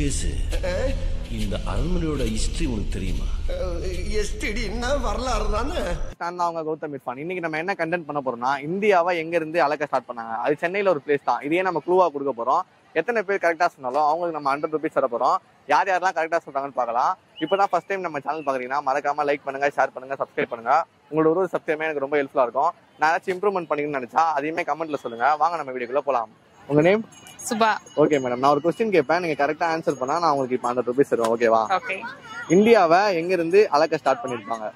முருகேசு இந்த அரண்மனையோட ஹிஸ்டரி உனக்கு தெரியுமா எஸ்டிடின்னா வரலாறு தானே நான் தான் அவங்க கௌதம் இர்ஃபான் இன்னைக்கு நம்ம என்ன கண்டென்ட் பண்ண போறோம்னா இந்தியாவை எங்க இருந்து அளக்க ஸ்டார்ட் பண்ணாங்க அது சென்னையில ஒரு பிளேஸ் தான் இதையே நம்ம க்ளூவா கொடுக்க போறோம் எத்தனை பேர் கரெக்டா சொன்னாலும் அவங்களுக்கு நம்ம ஹண்ட்ரட் ருபீஸ் தர போறோம் யார் யாரெல்லாம் கரெக்டா சொல்றாங்கன்னு பார்க்கலாம் இப்பதான் ஃபர்ஸ்ட் டைம் நம்ம சேனல் பாக்குறீங்கன்னா மறக்காம லைக் பண்ணுங்க ஷேர் பண்ணுங்க சப்ஸ்கிரைப் பண்ணுங்க உங்களோட ஒரு சப்ஸ்கிரைப் எனக்கு ரொம்ப ஹெல்ப்ஃபுல்லா இருக்கும் நான் ஏதாச்சும் இம்ப்ரூவ்மெண்ட் பண்ணிக்கணும்னு நினைச்சா அதையுமே கமெண்ட்ல சொல்லுங்க வாங்க நம்ம வீடியோக்குள்ள போலாம் உங்க நேம் சுபா ஓகே மேடம் நான் ஒரு கொஸ்டின் கேட்பேன் நீங்க கரெக்டா ஆன்சர் பண்ணா நான் உங்களுக்கு இப்போ ஹண்ட்ரட் ருபீஸ் தருவேன் ஓகேவா ஓகே இந்தியாவை எங்க இருந்து அளக்க ஸ்டார்ட் பண்ணிருப்பாங்க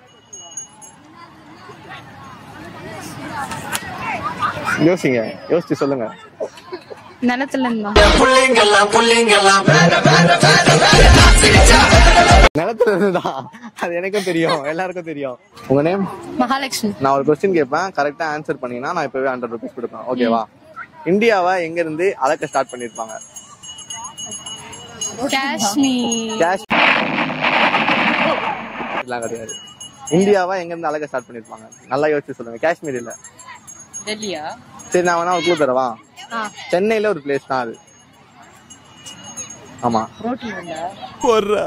யோசிங்க யோசிச்சு சொல்லுங்க நிலத்துல இருந்தோம் நிலத்துல இருந்துதான் அது எனக்கும் தெரியும் எல்லாருக்கும் தெரியும் உங்க நேம் மகாலட்சுமி நான் ஒரு கொஸ்டின் கேட்பேன் கரெக்டா ஆன்சர் பண்ணீங்கன்னா நான் இப்பவே ஹண்ட்ரட் ருபீஸ் கொடுப்பேன் ஓகேவா இந்தியாவை எங்க இருந்து அளக்க ஸ்டார்ட் பண்ணிருப்பாங்க காஷ்மீர் கேஷ் எல்லாம் கிடையாது இந்தியாவை எங்க இருந்து அளக்க ஸ்டார்ட் பண்ணிருப்பாங்க நல்லா யோசிச்சு சொல்லுங்க காஷ்மீர் இல்ல டெல்லியா சரி நான் வேணா ஒரு clue தரவா ஆ சென்னையில ஒரு பிளேஸ் தான் அது ஆமா ரோட்ல இருந்தா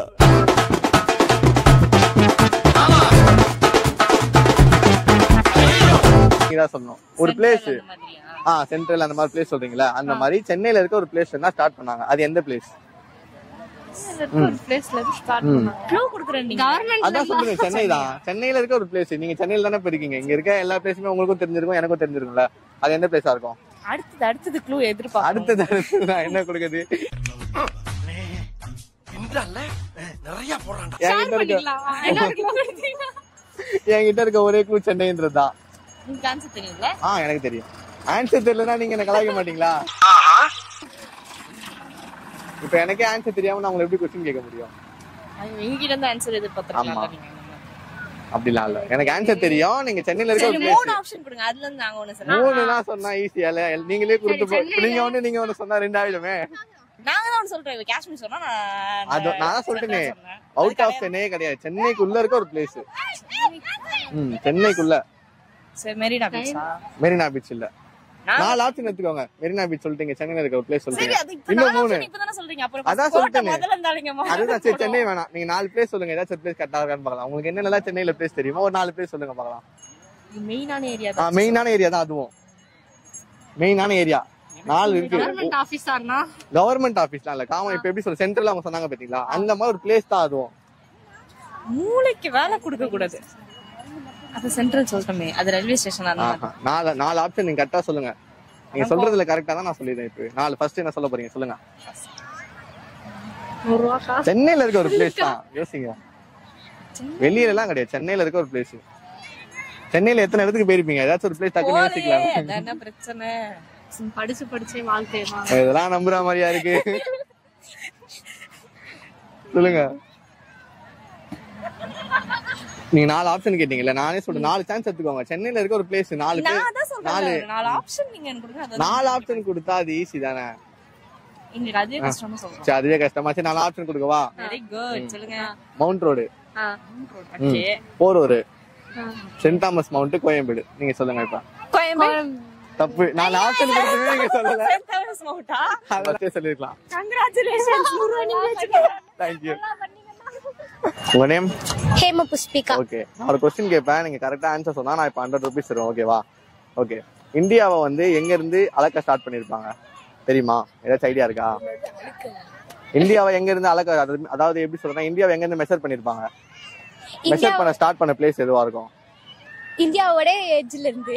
நீங்க தான் சொல்லணும் ஒரு பிளேஸ் ஆ சென்ட்ரல் அந்த மாதிரி பிளேஸ் சொல்றீங்களா அந்த மாதிரி சென்னையில இருக்க ஒரு பிளேஸ் தான் ஸ்டார்ட் பண்ணாங்க அது எந்த பிளேஸ் ஒரு பிளேஸ்ல இருந்து ஸ்டார்ட் பண்ணாங்க க்ளூ குடுக்குறேன் நீங்க கவர்மெண்ட் அதான் சொல்லுங்க சென்னை தான் சென்னையில இருக்க ஒரு பிளேஸ் நீங்க சென்னையில தானே போயிருக்கீங்க இங்க இருக்க எல்லா பிளேஸுமே உங்களுக்கும் தெரிஞ்சிருக்கும் எனக்கும் தெரிஞ்சிருக்கும்ல அது எந்த பிளேஸா இருக்கும் அடுத்தது அடுத்தது க்ளூ எதிர்பார்க்க அடுத்தது அடுத்தது நான் என்ன கொடுக்குது நிறைய போறான்டா என்கிட்ட இருக்க என்கிட்ட இருக்க ஒரே க்ளூ சென்னைன்றது தான் உங்களுக்கு ஆன்சர் தெரியும்ல ஆ எனக்கு தெரியும் ஆன்சர் தெரியலனா நீங்க என்ன கலாய்க்க மாட்டீங்களா இப்ப எனக்கே ஆன்சர் தெரியாம நான் உங்களை எப்படி கொஸ்டின் கேட்க முடியும் எங்ககிட்ட இருந்து ஆன்சர் எதிர்பார்த்திருக்கலாம் ஆமா. நீங்க அப்படிலாம் இல்ல எனக்கு ஆன்சர் தெரியும் நீங்க சென்னையில இருக்க ஒரு சரி பிளேஸ் மூணு ஆப்ஷன் கொடுங்க அதுல இருந்து நாங்க ஒண்ணு சொல்றோம் மூணு தான் சொன்னா ஈஸியால நீங்களே கொடுத்து போ- நீங்க ஒண்ணு நீங்க ஒண்ணு சொன்னா ரெண்டு ஆயிடுமே நாங்க தான் ஒண்ணு சொல்றோம் இவ காஷ்மீர் சொன்னா நான் அது நான் தான் சொல்லிட்டேனே சொன்னேன். அவுட் ஆஃப் சென்னையே கிடையாது சென்னைக்குள்ள இருக்க ஒரு பிளேஸ் ம் சென்னைக்குள்ள சரி மெரினா பீச்சா மெரினா பீச் இல்ல நான் நாலு ஆப்ஷன் எடுத்துக்கோங்க மெரினா பீச் சொல்லிட்டீங்க சென்னையில இருக்க ஒரு பிளேஸ் சரி சொல்லிட்டீங்க அது இப்ப இன்னும் நான் மூணு. option இப்பதானே சொல்றீங்க அப்புறம் அதான் கோட்டை சொல்லிட்டேனே. முதல்ல இருந்தாலுங்க அதுதான் சரி சென்னை வேணாம் நீங்க நாலு பிளேஸ் சொல்லுங்க ஏதாச்சும் பிளேஸ் கரெக்டா இருக்கான்னு பார்க்கலாம் உங்களுக்கு என்னென்னலாம் சென்னையில பிளேஸ் தெரியுமோ ஒரு நாலு பிளேஸ் சொல்லுங்க பார்க்கலாம் மெயினான ஏரியா ஆ மெயினான ஏரியா தான் அதுவும் மெயினான ஏரியா நாலு இருக்கு கவர்மெண்ட் ஆபீஸானா கவர்மெண்ட் ஆபீஸ்லாம் இல்ல காமன் இப்ப எப்படி சொல்ல சென்ட்ரல் அவங்க சொன்னாங்க பாத்தீங்களா அந்த மாதிரி ஒரு பிளேஸ் தான் அதுவும் மூளைக்கு வேலை கொடுக்க கூடாது அது சென்ட்ரல் சொல்றமே அது ரயில்வே ஸ்டேஷன் ஆஹா. நாலு நாலு ஆப்ஷன் நீங்க கரெக்டா சொல்லுங்க நீங்க சொல்றதுல கரெக்டா தான் நான் சொல்லிடுறேன் இப்போ நாலு ஃபர்ஸ்ட் என்ன சொல்ல போறீங்க சொல்லுங்க நூறு ரூபா காசு சென்னையில இருக்க ஒரு பிளேஸ் தான் யோசிங்க வெளியில எல்லாம் கிடையாது சென்னையில இருக்க ஒரு பிளேஸ் சென்னையில எத்தனை இடத்துக்கு போயிருப்பீங்க ஏதாச்சும் ஒரு பிளேஸ் டக்குன்னு யோசிக்கலாம் என்ன பிரச்சனை படிச்சு படிச்சே வாழ்க்கை தான் இதெல்லாம் நம்புற மாதிரியா இருக்கு சொல்லுங்க நீங்க நாலு ஆப்ஷன் கேட்டீங்கல்ல நானே சொல்றேன் நாலு சான்ஸ் எடுத்துக்கோங்க சென்னையில இருக்க ஒரு பிளேஸ் நாலு பேர் நான் தான் சொல்றேன் நாலு நாலு ஆப்ஷன் நீங்க எனக்கு கொடுங்க அது நாலு ஆப்ஷன் கொடுத்தா அது ஈஸி தானே எங்களுக்கு அதுவே கஷ்டம்னு சொல்றோம் சரி அதுவே கஷ்டமா சரி நாலு ஆப்ஷன் கொடுக்கவா வெரி குட் சொல்லுங்க Mount Road okay Porur Saint Thomas Mount Koyambedu நீங்க சொல்லுங்க இப்ப கோயம்பேடு தப்பு நாலு ஆப்ஷன் கொடுத்துட்டு நீங்க சொல்லல சென்ட் தாமஸ் மவுண்டா அதே சொல்லிருக்கலாம் கங்க்ராச்சுலேஷன்ஸ் தேங்க்யூ உங்க நேம் ஹேம புஷ்பிகா ஓகே நான் ஒரு கொஸ்டின் கேட்பேன் நீங்க கரெக்டா ஆன்சர் சொன்னா நான் இப்போ ஹண்ட்ரட் ருபீஸ் தருவேன் ஓகேவா ஓகே இந்தியாவை வந்து எங்க இருந்து அளக்க ஸ்டார்ட் பண்ணிருப்பாங்க தெரியுமா ஏதாச்சும் ஐடியா இருக்கா இந்தியாவை எங்க இருந்து அளக்க அதாவது- அதாவது எப்படி சொல்றேன் இந்தியாவை எங்க இருந்து மெஷர் பண்ணிருப்பாங்க இந்தியா மெஷர் பண்ண ஸ்டார்ட் பண்ண பிளேஸ் எதுவா இருக்கும் இந்தியாவோட எட்ஜ்ல இருந்து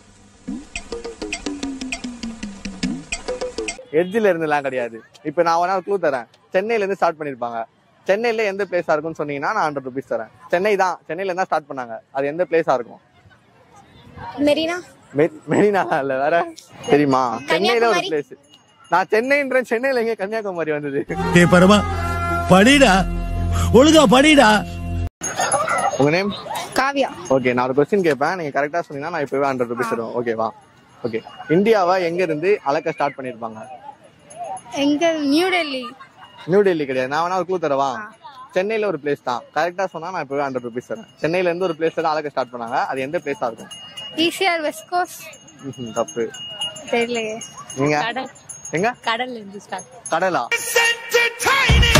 எட்ஜில இருந்துலாம் கிடையாது இப்போ நான் வேணா க்ளூ தரேன் சென்னையில இருந்து ஸ்டார்ட் பண்ணிருப்பாங்க சென்னையில எந்த பிளேஸா இருக்கும்னு சொன்னீங்கன்னா நான் ஹண்ட்ரட் ருபீஸ் தரேன் சென்னை தான் சென்னையில இருந்தா ஸ்டார்ட் பண்ணாங்க அது எந்த பிளேஸா இருக்கும் மெரினா மெ- மெரினா இல்ல வேற தெரியுமா சென்னையில ஒரு கன்னியாகுமரி. பிளேஸ் நான் சென்னைன்ற சென்னையில எங்க கன்னியாகுமரி வந்தது டே பரமா படிடா ஒழுங்கா படிடா உங்க நேம் காவியா ஓகே நான் ஒரு கொஸ்டின் கேட்பேன் நீங்க கரெக்டா சொன்னீங்கன்னா நான் இப்பவே ஹண்ட்ரட் ருபீஸ் தருவேன் ஓகேவா ஓகே இந்தியாவை எங்க இருந்து அளக்க ஸ்டார்ட் பண்ணிருப்பாங்க எங்க நியூ டெல்லி நியூ டெல்லி கிடையாது நான் வேணா ஒரு க்ளூ தரவா சென்னையில ஒரு பிளேஸ் தான் கரெக்டா சொன்னா நான் இப்பவே ஹண்ட்ரட் ருபீஸ் தரேன் சென்னையில இருந்து ஒரு பிளேஸ் தான் அளக்க ஸ்டார்ட் பண்ணாங்க அது எந்த பிளேஸா இருக்கும் ஈசிஆர் வெஸ்ட் கோஸ்ட் ம்ஹும், தப்பு தெரியலையே நீங்க கடல் எங்க கடல்ல இருந்து ஸ்டார்ட் கடலா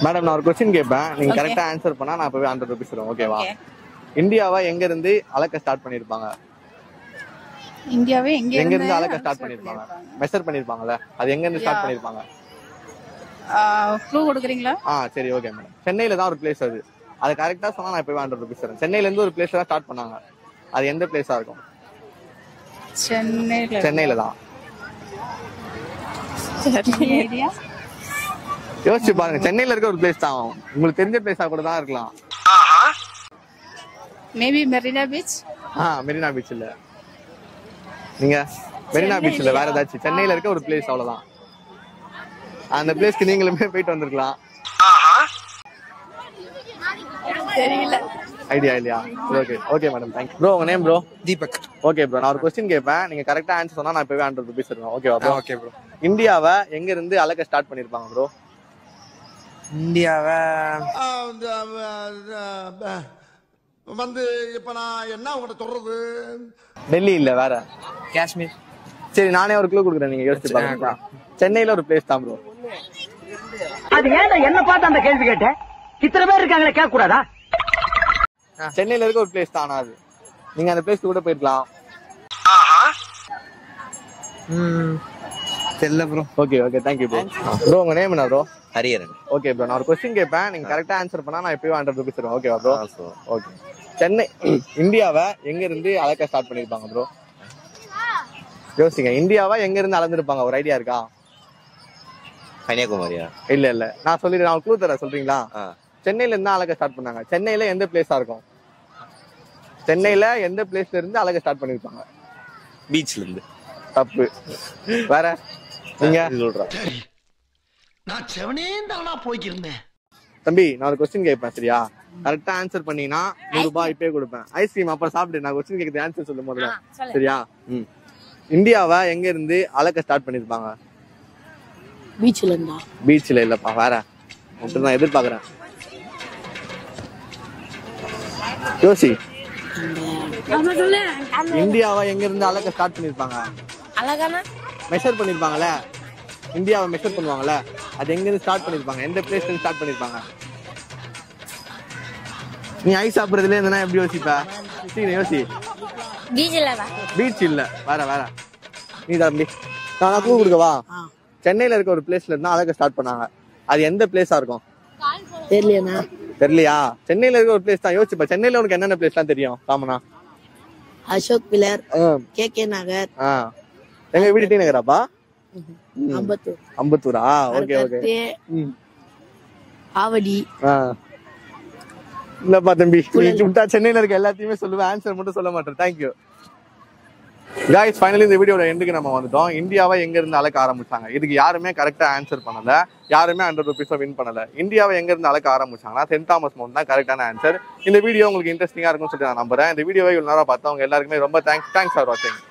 மேடம் நான் ஒரு கொஸ்டின் கேட்பேன் நீங்க Okay. கரெக்டா ஆன்சர் பண்ணா நான் இப்பவே ஹண்ட்ரட் ருபீஸ் தருவேன் ஓகேவா Okay. இந்தியாவை எங்க இருந்து அளக்க ஸ்டார்ட் பண்ணிருப்பாங்க இந்தியாவே எங்க எங்க இருந்து அளக்க ஸ்டார்ட் பண்ணிருப்பாங்க மெஷர் பண்ணிருப்பாங்கல்ல அது எங்க இருந்து ஸ்டார்ட் Yeah. பண்ணிருப்பாங்க க்ளூ கொடுக்குறீங்களா ஆ சரி ஓகே மேடம் சென்னையில தான் ஒரு பிளேஸ் அது அது கரெக்டா சொன்னா நான் இப்பவே ஹண்ட்ரட் ருபீஸ் தரேன் சென்னையில இருந்து ஒரு பிளேஸ்ல தான் ஸ்டார்ட் பண்ணாங்க அது எந்த பிளேஸா இருக்கும் சென்னையில சென்னையில தான் ஏரியா யோசிச்சு பாருங்க சென்னையில இருக்க ஒரு பிளேஸ் தான் உங்களுக்கு தெரிஞ்ச பிளேஸா கூட தான் இருக்கலாம் மேபி மெரினா பீச் ஆ மெரினா பீச் இல்ல நீங்க மெரினா பீச் இல்ல வேற ஏதாச்சும் சென்னையில இருக்க ஒரு பிளேஸ் அவ்வளவுதான் அந்த பிளேஸ்க்கு நீங்களுமே போயிட்டு வந்திருக்கலாம் தெரியல ஐடியா இல்லையா okay okay madam thank bro உங்க name bro Deepak okay bro நான் ஒரு கொஸ்டின் கேட்பேன் நீங்க கரெக்டா ஆன்சர் சொன்னா நான் இப்பவே ஹண்ட்ரட் ருபீஸ் தருவேன் ஓகேவா ப்ரோ ஓகே ப்ரோ இந்தியாவை எங்க இருந்து அளக்க ஸ்டார்ட் பண்ணிருப்பாங்க ப்ரோ இந்தியாவை வந்து இப்ப நான் என்ன உங்கள்கிட்ட சொல்றது டெல்லி இல்ல வேற காஷ்மீர் சரி நானே ஒரு க்ளூ கொடுக்குறேன் நீங்க யோசிச்சு பாருங்க சென்னையில ஒரு பிளேஸ் தான் ப்ரோ அது ஏன்டா என்ன பார்த்து அந்த கேள்வி கேட்ட இத்தனை பேர் இருக்காங்களே கேட்க கூடாதா சென்னையில இருக்க ஒரு பிளேஸ் தான் ஆனா அது நீங்க அந்த பிளேஸ்க்கு கூட போயிருக்கலாம் தெரியல bro okay okay thank you bro bro உங்க நேம் என்ன ப்ரோ ஹரியரன் ஓகே ப்ரோ நான் ஒரு கொஸ்டின் கேட்பேன் நீங்க கரெக்டா ஆன்சர் பண்ணா நான் எப்பயும் ஹண்ட்ரட் ருபீஸ் தருவேன் ஓகேவா ப்ரோ ஓகே சென்னை இந்தியாவை எங்க இருந்து அளக்க ஸ்டார்ட் பண்ணிருப்பாங்க ப்ரோ யோசிங்க இந்தியாவை எங்க இருந்து அளந்திருப்பாங்க ஒரு ஐடியா இருக்கா கன்னியாகுமரியா இல்ல இல்ல நான் சொல்லிடுறேன் நான் க்ளூ தரேன் சொல்றீங்களா ஆ. சென்னையில இருந்து அளக்க ஸ்டார்ட் பண்ணாங்க சென்னையில எந்த பிளேஸா இருக்கும் சென்னையில எந்த பிளேஸ்ல இருந்து அளக்க ஸ்டார்ட் பண்ணிருப்பாங்க பீச்ல இருந்து தப்பு வேற நீங்க சொல்றேன் நான் செவனே தானா போய்க்கிருந்தேன் தம்பி நான் ஒரு கொஸ்டின் கேட்பேன் சரியா கரெக்டா ஆன்சர் பண்ணீங்கன்னா நூறு ரூபாய் இப்பயே கொடுப்பேன் ஐஸ்கிரீம் அப்புறம் சாப்பிட்டு நான் கொஸ்டின் கேட்கறது ஆன்சர் சொல்லும் முதல்ல சரியா ம் இந்தியாவை எங்க இருந்து அளக்க ஸ்டார்ட் பண்ணிருப்பாங்க பீச்ல இருந்தா பீச்ல இல்லப்பா வேற மட்டும் நான் எதிர்பார்க்கறேன் யோசி இந்தியாவை எங்க இருந்து அளக்க ஸ்டார்ட் பண்ணிருப்பாங்க அழகான மெஷர் பண்ணிருப்பாங்கல்ல இந்தியாவை மெஷர் பண்ணுவாங்கல்ல அது எங்க இருந்து ஸ்டார்ட் பண்ணிருப்பாங்க எந்த பிளேஸ்ல இருந்து ஸ்டார்ட் பண்ணிருப்பாங்க நீ ஐஸ் சாப்பிடுறதுல இருந்தா எப்படி யோசிப்ப சீக்கிரம் யோசி பீச்சில் பீச் இல்ல வேற வேற நீ தம்பி நான் கூ கொடுக்கவா சென்னையில இருக்க ஒரு பிளேஸ்ல இருந்தா அழக ஸ்டார்ட் பண்ணாங்க அது எந்த பிளேஸா இருக்கும் தெரியலண்ணா தெரியலையா சென்னையில இருக்க ஒரு பிளேஸ் தான் யோசிப்பா சென்னையில உனக்கு என்னென்ன பிளேஸ்லாம் தெரியும் காமனா அசோக் பில்லர் ஆ, கே கே நகர் ஆ. எங்க வீடு டி நகராப்பா அம்பத்தூர் அம்பத்தூரா ஓகே ஓகே கருத்தே, ம் ஆவடி ஆ. இல்லப்பா தம்பி நீ விட்டா சென்னையில இருக்க எல்லாத்தையுமே சொல்லுவேன் ஆன்சர் மட்டும் சொல்ல மாட்டேன் தேங்க்யூ காய்ஸ் ஃபைனலி இந்த வீடியோட எண்டுக்கு நம்ம வந்துட்டோம் இந்தியாவை எங்க இருந்து அளக்க ஆரம்பிச்சாங்க இதுக்கு யாருமே கரெக்டா ஆன்சர் பண்ணல யாருமே ஹண்ட்ரட் ருபீஸ் வின் பண்ணல இந்தியாவை எங்க இருந்து அளக்க ஆரம்பிச்சாங்கன்னா சென்ட் தாமஸ் மவுண்ட் தான் கரெக்டான ஆன்சர் இந்த வீடியோ உங்களுக்கு இன்ட்ரெஸ்டிங்கா இருக்கும்னு சொல்லி நான் நம்புறேன் இந்த வீடியோவை இவ்வளவு நேரம் பார்த்தவங்க எல்லாருக்குமே ரொம்ப தேங்க்ஸ் தேங்க்ஸ் ஃபார் வாட்சிங்